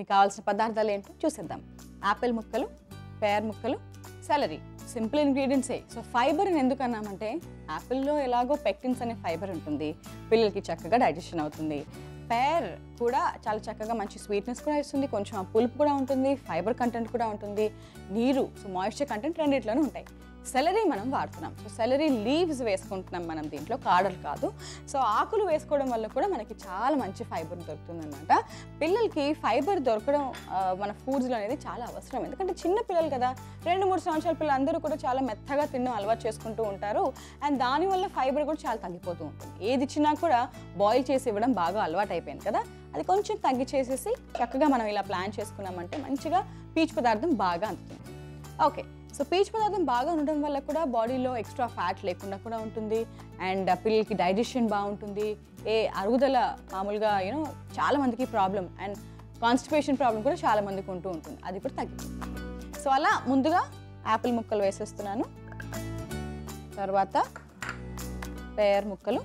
దీనికి కావాల్సిన పదార్థాలు ఏంటో చూసేద్దాం యాపిల్ ముక్కలు పేర్ ముక్కలు సెలరీ సింపుల్ ఇంగ్రీడియంట్సే సో ఫైబర్ అని ఎందుకు అన్నామంటే యాపిల్లో ఎలాగో పెక్టిన్స్ అనే ఫైబర్ ఉంటుంది పిల్లలకి చక్కగా డైజెషన్ అవుతుంది పేర్ కూడా చాలా చక్కగా మంచి స్వీట్నెస్ కూడా ఇస్తుంది కొంచెం ఆ పులుపు కూడా ఉంటుంది ఫైబర్ కంటెంట్ కూడా ఉంటుంది నీరు సో మాయిశ్చర్ కంటెంట్ రెండిట్లోనూ ఉంటాయి సెలరీ మనం వాడుతున్నాం సో సెలరీ లీవ్స్ వేసుకుంటున్నాం మనం దీంట్లో కాడలు కాదు సో ఆకులు వేసుకోవడం వల్ల కూడా మనకి చాలా మంచి ఫైబర్ దొరుకుతుంది అనమాట పిల్లలకి ఫైబర్ దొరకడం ఆ, మన ఫుడ్స్లో అనేది చాలా అవసరం ఎందుకంటే చిన్న పిల్లలు కదా రెండు మూడు సంవత్సరాల పిల్లలు అందరూ కూడా చాలా మెత్తగా తినడం అలవాటు చేసుకుంటూ ఉంటారు అండ్ దానివల్ల ఫైబర్ కూడా చాలా తగ్గిపోతూ ఉంటుంది ఏది ఇచ్చినా కూడా బాయిల్ చేసి ఇవ్వడం బాగా అలవాటు అయిపోయింది కదా అది కొంచెం తగ్గిచేసేసి చక్కగా మనం ఇలా ప్లాన్ చేసుకున్నామంటే మంచిగా పీచు పదార్థం బాగా అందుతుంది ఓకే సో పీచు పదార్థం బాగా ఉండడం వల్ల కూడా బాడీలో ఎక్స్ట్రా ఫ్యాట్ లేకుండా కూడా ఉంటుంది అండ్ పిల్లలకి డైజెషన్ బాగుంటుంది ఏ అరుగుదల మామూలుగా యూనో చాలా మందికి ప్రాబ్లం అండ్ కాన్స్టిపేషన్ ప్రాబ్లం కూడా చాలా మందికి ఉంటూ ఉంటుంది అది కూడా తగ్గిపోతుంది సో అలా ముందుగా యాపిల్ ముక్కలు వేసేస్తున్నాను తర్వాత పేర్ ముక్కలు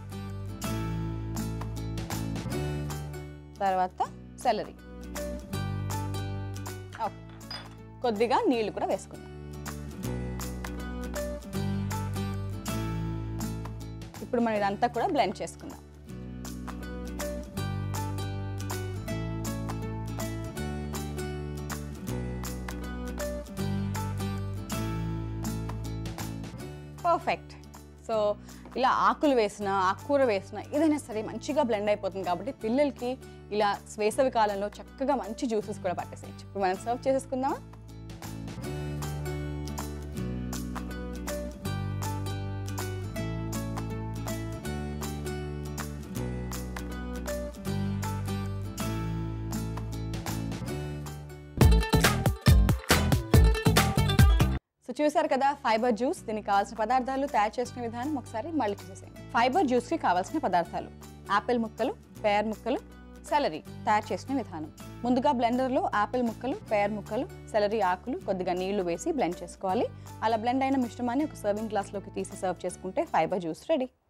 తర్వాత సెలరీ ఓకే కొద్దిగా నీళ్లు కూడా వేసుకుందాం ఇప్పుడు మనం ఇదంతా కూడా బ్లెండ్ చేసుకుందాం పర్ఫెక్ట్ సో ఇలా ఆకులు వేసిన ఆకుకూర వేసిన ఏదైనా సరే మంచిగా బ్లెండ్ అయిపోతుంది కాబట్టి పిల్లలకి ఇలా వేసవి కాలంలో చక్కగా మంచి జ్యూసెస్ కూడా పట్టేసేయచ్చు ఇప్పుడు మనం సర్వ్ చేసేసుకుందామా సో చూసారు కదా ఫైబర్ జ్యూస్ దీనికి కావాల్సిన పదార్థాలు తయారు చేసిన విధానం ఒకసారి మళ్ళీ చూసేసేయండి ఫైబర్ జ్యూస్కి కావాల్సిన పదార్థాలు యాపిల్ ముక్కలు పేర్ ముక్కలు సెలరీ తయారు చేసిన విధానం ముందుగా బ్లెండర్లో యాపిల్ ముక్కలు పేర్ ముక్కలు సెలరీ ఆకులు కొద్దిగా నీళ్లు వేసి బ్లెండ్ చేసుకోవాలి అలా బ్లెండ్ అయిన మిశ్రమాన్ని ఒక సర్వింగ్ గ్లాస్లోకి తీసి సర్వ్ చేసుకుంటే ఫైబర్ జ్యూస్ రెడీ